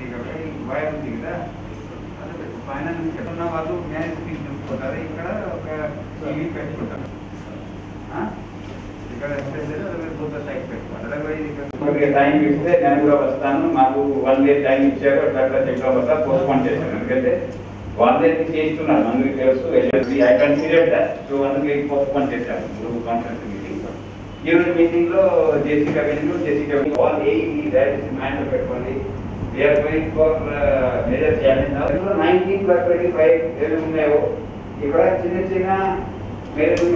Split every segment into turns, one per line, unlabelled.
ఇక్కడ ఈ వైర్ ఉంది కదా అది పెట్టు. పైన నుంచి ఉన్న వాళ్ళు మ్యారేజ్ స్పీచ్ చూసుకుంటారు ఇక్కడ ఒక టీవీ పెట్టుకుంటారు ఆ? ఇక్కడ బుద్ధ సైడ్ పెట్టుకోవాలి అదర్వైజ్ ఇక్కడ
కొద్దిగా టైం ఇస్తే నేను కూడా వస్తాను మాకు వన్ డే టైం ఇచ్చారు అట్లా అట్లా చెప్పడం వల్ల పోస్ట్పోన్ చేశాను ఎందుకంటే వాళ్ళే చేస్తున్నారు అందరికి తెలుసు ఐ కన్సిడర్ దట్ సో అందుకే పోస్ట్పోన్ చేశాను గ్రూప్ కాన్ఫరెన్స్ మీటింగ్ ఈరోజు మీటింగ్ లో JC revenue JC revenue all a direct mind పెట్టుకోండి we're going for major challenge nineteen plus twenty five ఏమి ఉన్నాయో ఇక్కడ చిన్న చిన్న మేరకు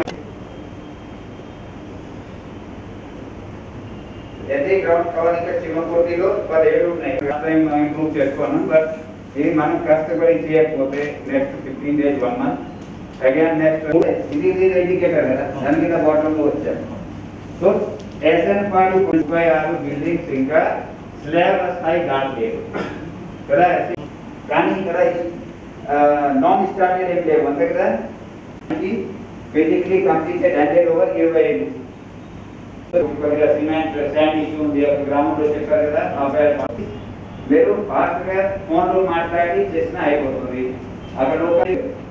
అయితే గ్రౌండ్ కవర్ ఇక్కడ చిమ్మకోటిలో పదిహేడు ఉన్నాయి టైం ఇంప్రూవ్ చేసుకోను బట్ ఇది మనం కష్టపడి చేయకపోతే next fifteen days one month again next ఇది ఇది ఇండికేటర్ కదా దాని కింద బాటంలో వచ్చాను సో ఎస్ఎన్ పాడు ముప్పై ఆరు బిల్డింగ్స్ ఇంకా స్లాబ్ స్థాయి దాటలేదు కదా కానీ ఇక్కడ నాన్ స్టార్టెడ్ ఏం లేవు అంతే కదా బేసిక్లీ కంప్లీటెడ్ హండ్రెడ్ ఓవర్ ఇరవై ఐదు కొద్దిగా సిమెంట్ శాండ్ ఇష్యూ ఉంది ఒక గ్రామంలో చెప్పారు కదా అబ్బాయి మీరు ఫాస్ట్ గా ఫోన్ లో మాట్లాడి చేసినా అయిపోతుంది అక్కడ ఒక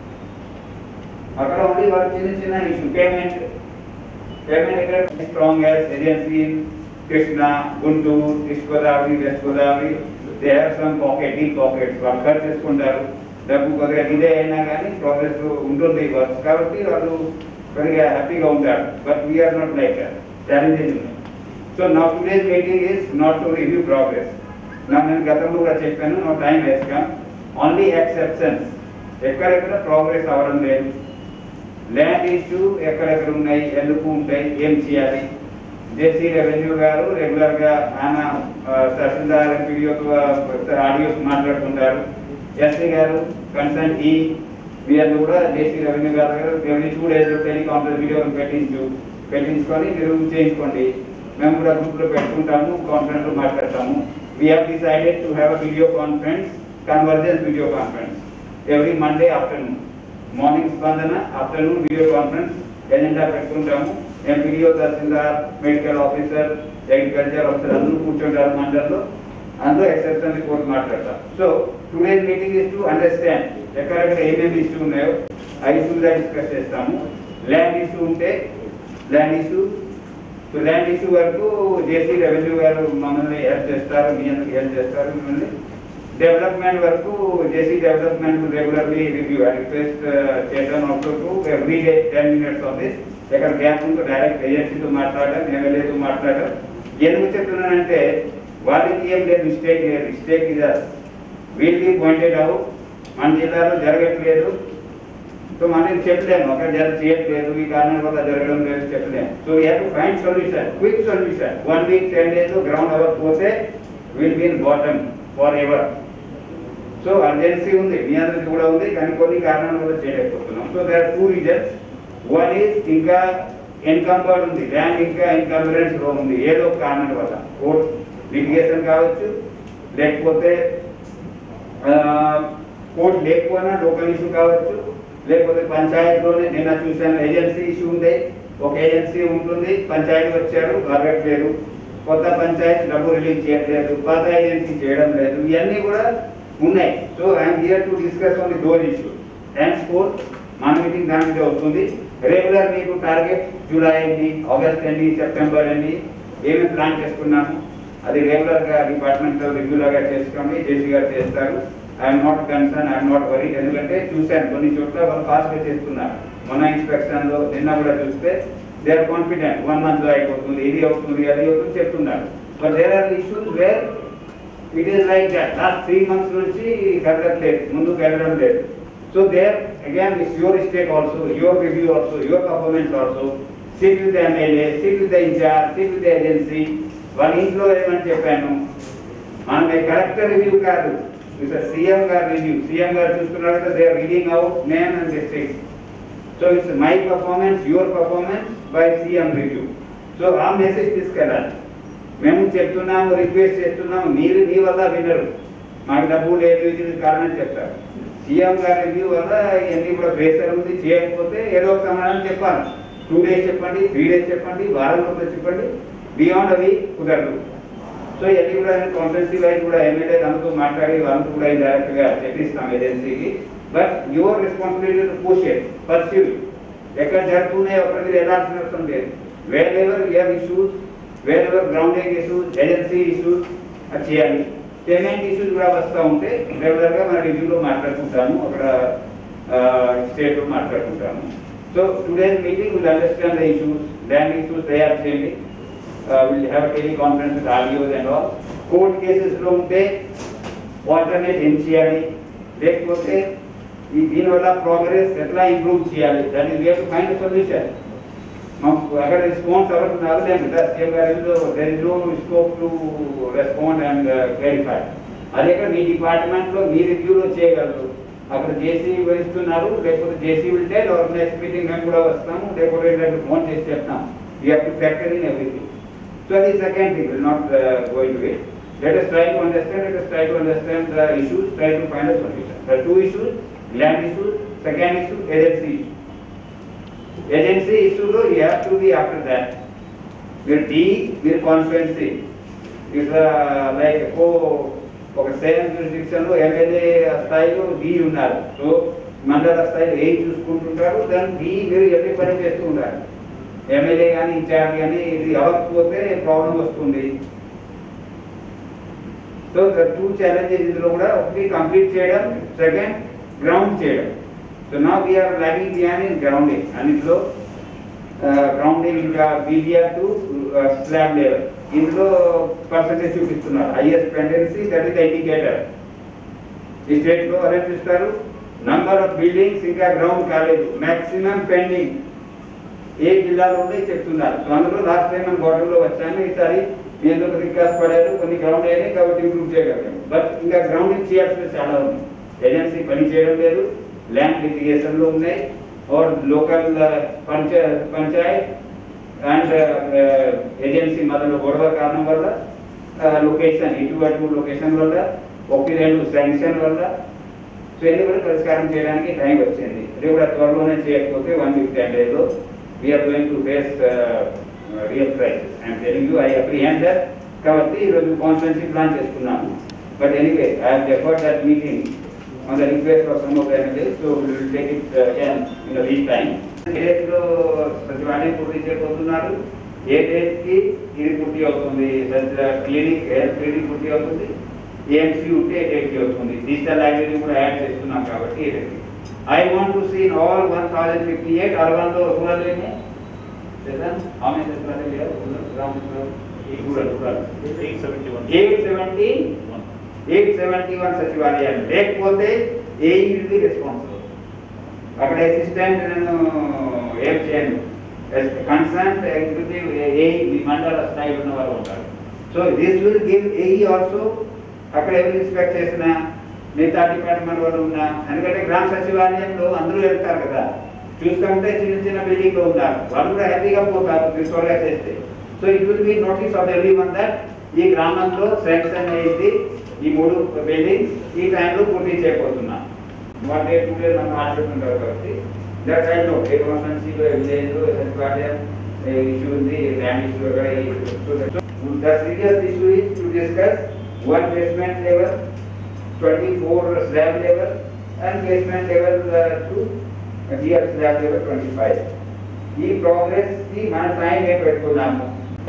అక్కడ ఉండి వాళ్ళు చిన్న చిన్న ఇష్యూ పేమెంట్ పేమెంట్ ఇక్కడ strong agency Krishna Guntur east Godavari west Godavari they have some pocket ఈ పాకెట్స్ వాళ్ళు ఖర్చు చేసుకుంటారు డబ్బు కొద్దిగా డిలే అయినా కానీ ప్రోగ్రెస్ ఉంటుంది వర్క్స్ కాబట్టి వాళ్ళు కొద్దిగా హ్యాపీగా ఉంటారు but we're not like challenges ఉన్నాయి సో నా today's meeting is not to review progress నా నేను గతంలో కూడా చెప్పాను నో టైం వేస్తాం ఓన్లీ ఎక్సెప్షన్స్ ఎక్కడెక్కడ ప్రోగ్రెస్ అవ్వడం లేదు ల్యాండ్ ఇష్యూ ఎక్కడెక్కడ ఉన్నాయి ఎందుకు ఉంటాయి ఏం చేయాలి జేసీ రెవెన్యూ గారు రెగ్యులర్ గా ఆయన ఆ, తహసీల్దార్ వీడియోతో ఆడియోస్ మాట్లాడుతుంటారు ఎస్సీ గారు కన్సర్న్ ఈ మీరు కూడా జేసీ రెవెన్యూ గారు ఎవరి టూ డేస్ టెలికాన్ఫరెన్స్ వీడియోలు పెట్టించు పెట్టించుకొని మీరు చేయించుకోండి మేము కూడా గ్రూప్ లో పెట్టుకుంటాము కాన్ఫరెన్స్ లో మాట్లాడతాము we have decided to have a video conference convergence video conference every Monday afternoon morning Spandana afternoon video conference agenda పెట్టుకుంటాము ఎంపీడీఓ తహసీల్దార్ మెడికల్ ఆఫీసర్ అగ్రికల్చర్ ఆఫీసర్ అందరూ కూర్చుంటారు మండలంలో అందరూ ఎక్సెప్షన్ రిపోర్ట్ మాట్లాడతారు so today's meeting is to understand ఎక్కడెక్కడ ఏమేమి issue ఉన్నాయో ఆ ఇష్యూస్ డిస్కస్ చేస్తాము ల్యాండ్ ఇష్యూ ఉంటే land issue so land issue వరకు జేసీ రెవెన్యూ గారు మమ్మల్ని హెల్ప్ చేస్తారు మీ అందరికి హెల్ప్ చేస్తారు మిమ్మల్ని డెవలప్మెంట్ వరకు JC development regularly review I request చేద్దాం also to every day ten minutes of this ఎక్కడ గ్యాప్ ఉందో డైరెక్ట్ ఏజెన్సీతో మాట్లాడడం ఎమ్మెల్యేతో మాట్లాడడం ఎందుకు చెప్తున్నానంటే వాళ్ళకి ఏం లేదు మిస్టేక్ లేదు మిస్టేక్ ఇది వీళ్ళకి పాయింటెడ్ అవుట్ మన జిల్లాలో జరగట్లేదు సో మనం చెప్పలేము ఒక జర చేయట్లేదు ఈ కారణం వల్ల జరగడం లేదు చెప్పలేము so you to find solution quick solution one week ten days ground అవ్వకపోతే will be in bottom for ever so urgency ఉంది మీ అందరికి కూడా ఉంది కానీ కొన్ని కారణాల వల్ల చేయలేకపోతున్నాం so there two reasons one is ఇంకా ఎన్కంబర్డ్ ఉంది ల్యాండ్ ఇంకా ఇన్కంబరెన్స్ లో ఉంది ఏదో ఒక కారణం వల్ల కోర్ట్ లిటిగేషన్ కావచ్చు లేకపోతే కోర్ట్ లేకపోయినా లోకల్ ఇష్యూ కావచ్చు లేకపోతే పంచాయతీలోనే నిన్న చూశాను ఏజెన్సీ ఇష్యూ ఉంది ఒక ఏజెన్సీ ఉంటుంది పంచాయతీ వచ్చారు అడగట్లేదు కొత్త పంచాయతీ డబ్బు రిలీజ్ చేయట్లేదు పాత ఏజెన్సీ చేయడం లేదు ఇవన్నీ కూడా ఉన్నాయి so I'm here to discuss only those issue thanks for మన మీటింగ్ దాని మీద అవుతుంది రెగ్యులర్ మీకు టార్గెట్ జూలై అండి ఆగస్ట్ అండి సెప్టెంబర్ అండి ఏమేమి ప్లాన్ చేసుకున్నాము అది రెగ్యులర్ గా డిపార్ట్మెంట్ రెగ్యులర్ గా చేసుకోండి జేసీ గారు చేస్తారు I'm not concern I'm not worry ఎందుకంటే చూశాను కొన్ని చోట్ల వాళ్ళు ఫాస్ట్ గా చేస్తున్నారు మొన్న ఇన్స్పెక్షన్ లో నిన్న కూడా చూస్తే they are confident one month లో అయిపోతుంది ఇది అవుతుంది అది అవుతుంది చెప్తున్నారు but there are issues where it is like that last three months నుంచి కదలట్లేదు ముందుకు వెళ్ళడం లేదు so there again it's your state also your review also your performance also sit with MLA sit with in-charge sit with agency వాళ్ళ ఇంట్లో ఏమని చెప్పాను మనం కలెక్టర్ రివ్యూ కాదు ఇట్స్ సీఎం గారు రివ్యూ సీఎం గారు చూస్తున్నారు కదా they are reading out name and district so it's my performance your performance by CM review so ఆ మెసేజ్ తీసుకెళ్ళాలి మేము చెప్తున్నాము రిక్వెస్ట్ చేస్తున్నాము మీరు మీ వల్ల వినరు మాకు డబ్బు లేదు ఇది కారణం చెప్తారు సీఎం గారి రివ్యూ వల్ల ఇవన్నీ కూడా ప్రెషర్ ఉంది చేయకపోతే ఏదో ఒక సమాధానం చెప్పాలి టూ డేస్ చెప్పండి త్రీ డేస్ చెప్పండి వారం రోజులు చెప్పండి బియాండ్ అవి కుదరదు సో ఇవన్నీ కూడా కాన్ఫరెన్సీ వైజ్ కూడా ఎమ్మెల్యే తనతో మాట్లాడి వాళ్ళతో కూడా డైరెక్ట్ గా చెప్పిస్తాం ఏజెన్సీకి but your responsibility to push it perceive ఎక్కడ జరుగుతున్నాయి అక్కడ మీరు వెళ్ళాల్సిన అవసరం లేదు wherever you're issues wherever grounding issues agency issues అది చేయాలి పేమెంట్ ఇష్యూస్ కూడా వస్తూ ఉంటే రెగ్యులర్ గా మన రివ్యూలో మాట్లాడుకుంటాము అక్కడ స్టేట్ లో మాట్లాడుకుంటాము so today's meeting will understand the issues land issues తయారు చేయండి will have teleconference with RDOs and all court cases లో ఉంటే ఆల్టర్నేట్ ఏం చేయాలి లేకపోతే ఈ దీనివల్ల ప్రోగ్రెస్ ఎట్లా ఇంప్రూవ్ చేయాలి దాన్ని రేపు ఫైండ్ సొల్యూషన్ మాకు అక్కడ రెస్పాన్స్ అవుతున్నారు లేదు సీఎం గారిలో there is no scope to respond and clarify అదే ఇక్కడ మీ డిపార్ట్మెంట్ లో మీ రివ్యూలో చేయగలరు అక్కడ జేసీ వేస్తున్నారు లేకపోతే జేసీ వెళ్తే నెక్స్ట్ మీటింగ్ మేము కూడా వస్తాము లేకపోతే ఏంటంటే ఫోన్ చేసి చెప్తాం you have to factor in everything so అది second thing will not going to it let us try to understand, let us try to understand the issues, try to find a solution. The two issues, land issues, second issue, agency issue. Agency issue, though, you have to be after that. Your D, your constituency. It's uh, like, oh, ఒక same jurisdiction లో MLA స్థాయిలో డి ఉన్నారు so మండల స్థాయిలో ఏ చూసుకుంటుంటారు దాని D మీరు ఎవరి పని చేస్తూ ఉండాలి ఎమ్మెల్యే కానీ ఇన్ఛార్జ్ కానీ ఇది అవ్వకపోతే ప్రాబ్లం వస్తుంది సో ద టూ ఛాలెంజెస్ ఇందులో కూడా ఒకటి కంప్లీట్ చేయడం సెకండ్ గ్రౌండ్ చేయడం సో నా we're lagging behind in grounding అన్నింటిలో గ్రౌండింగ్ ఇంకా బీబీఆర్ టు స్లాబ్ లెవెల్ ఇందులో పర్సంటేజ్ చూపిస్తున్నారు highest pendency that is indicator ఈ స్టేట్ లో అదే చూస్తారు నంబర్ ఆఫ్ బిల్డింగ్స్ ఇంకా గ్రౌండ్ కాలేదు మాక్సిమం పెండింగ్ ఏ జిల్లాలో ఉండే చెప్తున్నారు సో అందులో లాస్ట్ టైం మనం బార్డర్లో వచ్చాము ఈసారి నేను ఒక వికాస్ పడారు కొన్ని గ్రౌండ్ అయినాయి కాబట్టి ఇంప్రూవ్ చేయగలిగాం బట్ ఇంకా గ్రౌండ్ చేయాల్సిన చాలా ఉంది ఏజెన్సీ పని చేయడం లేదు ల్యాండ్ లిటిగేషన్ లో ఉన్నాయి और local panchayat panchayat and agency మధ్యలో గొడవ కారణం వల్ల లొకేషన్ ఇటు అటు లొకేషన్ వల్ల ఒకటి రెండు శాంక్షన్ వల్ల సో ఇది కూడా పరిష్కారం చేయడానికి టైం వచ్చింది ఇది కూడా త్వరలోనే చేయకపోతే వన్ వీక్ టెన్ డేస్లో we're going to face real crisis and telling you I apprehend that కాబట్టి ఈరోజు కాన్ఫరెన్స్ ప్లాన్ చేసుకున్నాము but anyway I have deferred that meeting on the request of some of the MLAs, so we will take it uh, again in a week time. లో సచివాలయం పూర్తి చేయబోతున్నారు ఏ date కి ఇది పూర్తి అవుతుంది క్లినిక్ హెల్త్ క్లినిక్ పూర్తి అవుతుంది ఏఎంసీ ఉంటే ఏ డేట్ కి అవుతుంది డిజిటల్ లైబ్రరీ కూడా యాడ్ చేస్తున్నాం కాబట్టి a date I want to see all one thousand fifty eight urban లో రూరల్ ఏమే how many సచివాలయాలు లేవు? Rural rural rural
eight seventy one
eight seventy eight seventy one సచివాలయాలు లేకపోతే ఏ ఇది రెస్పాన్సిబుల్ అక్కడ అసిస్టెంట్ నేను ఏం చేయను కన్సర్న్ ఎగ్జిక్యూటివ్ ఏ మీ మండల స్థాయిలో ఉన్న వారు ఉంటారు so this will give a also అక్కడ ఎవరు ఇన్స్పెక్ట్ చేసినా మిగతా డిపార్ట్మెంట్ వాళ్ళు ఉన్నా ఎందుకంటే గ్రామ సచివాలయంలో అందరూ వెళ్తారు కదా చూస్తుంటే చిన్న చిన్న బిల్డింగ్ లో ఉన్నారు వాళ్ళు కూడా హ్యాపీగా పోతారు త్వరగా చేస్తే so it will be notice of every one that ఈ గ్రామంలో శాంక్షన్ అయింది ఈ మూడు బిల్డింగ్స్ ఈ టైంలో పూర్తి చేయబోతున్నాం వన్ డే టూ డే మనం మాట్లాడుతుంటారు కాబట్టి దట్ ఐ నో ఏ కాన్స్టెన్సీలో విలేజ్లో సచివాలయం ఇష్యూ ఉంది land issue the serious issue is to discuss one basement level twenty four slab level and basement level to GF slab level twenty five ఈ progress కి మన టైం ఏ పెట్టుకున్నాము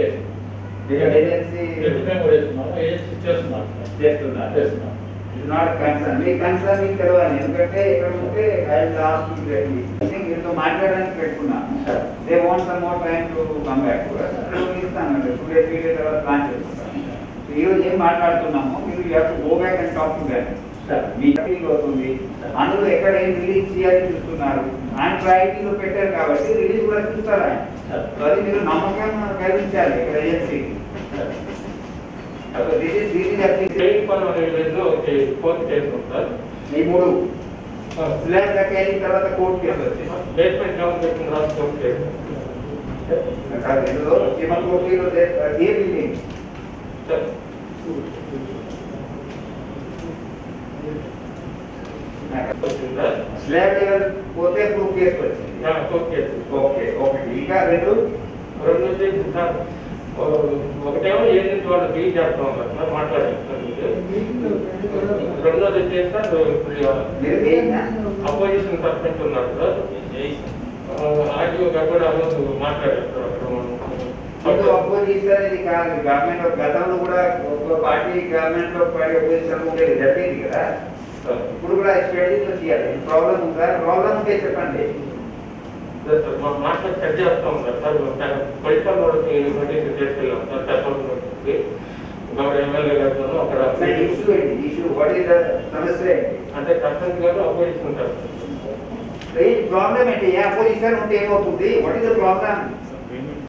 ఏజెన్సీ చేస్తున్నారు ఇట్స్ నాట్ కన్సర్న్ మీ concern మీకు తెలవాలి ఎందుకంటే ఇక్కడ ఉంటే ఐ లాస్ట్ వీళ్ళతో మాట్లాడడానికి పెట్టుకున్నాను they want some more time to come back ఇస్తాను టూ డేస్ త్రీ డేస్ తర్వాత ప్లాన్ చేసుకుంటాను ఈ రోజు ఏం మాట్లాడుతున్నామో మీరు you to go back and talk to that మీ మీటింగ్ అవుతుంది అందులో ఎక్కడ ఏం రిలీజ్ చేయాలని చూస్తున్నారు ఆయన ప్రయారిటీలో పెట్టారు కాబట్టి రిలీజ్ కూడా చూస్తారు ఆయన So అది మీరు నమ్మకం కలిగించాలి ఇక్కడ ఏజెన్సీకి this is this is application
court case ఉంది సార్
ఈ మూడు స్లాబ్ దాకా అయిన తర్వాత కోర్టు కేసు వచ్చింది
బేస్మెంట్ గ్రౌండ్ పెట్టిన తర్వాత కోర్టు కేసు
కాదు, ఇందులో చీమల కోర్టులో ఏ బిల్డింగ్
సార్ వచ్చింది సార్
స్లాబ్ లెవెల్ పోతే ప్రూఫ్ కేసు వచ్చింది
కోర్టు కేసు
ఓకే ఓకే ఇంకా రెండు
రెండు నుంచి సార్ ఒకటేమో ఏజెన్సీ వాళ్ళు డీల్ చేస్తా ఉన్నారు సార్ మాట్లాడారు సార్ రెండోది వచ్చేసి సార్
మీరు ఏంటా?
అపోజిషన్ సస్పెండ్ ఉన్నారు సార్ ఆర్టీఓ గారు కూడా ఆ రోజు మాట్లాడారు సార్ అక్కడ
ఇప్పుడు అపోజిషన్ అనేది కాదు గవర్నమెంట్ గతంలో కూడా ఒక పార్టీ గవర్నమెంట్ లో పార్టీ అపోజిషన్ ఉండేది జరిగింది కదా
సార్
ఇప్పుడు కూడా స్ట్రాటజీలో చేయాలి ప్రాబ్లం ఉందా ప్రాబ్లం ఉంటే చెప్పండి
సార్ సార్ మా మాట్లాడి చెక్ చేస్తా ఉన్నారు సార్ పొలిటికల్ వాళ్ళకి నోటీస్ తీసుకెళ్ళాం సార్ చెప్పాల్సి వచ్చింది గౌరవ ఎమ్మెల్యే గారితో అక్కడ
ఇష్యూ ఏంటి ఇష్యూ వాట్ ఈస్ ద సమస్య ఏంటి
అంటే సర్పంచ్ గారు అపోజిషన్ సార్
ఏంటి ప్రాబ్లం ఏంటి ఏ అపోజిషన్ ఉంటే ఏమవుతుంది వాట్ ఈస్ ద ప్రాబ్లం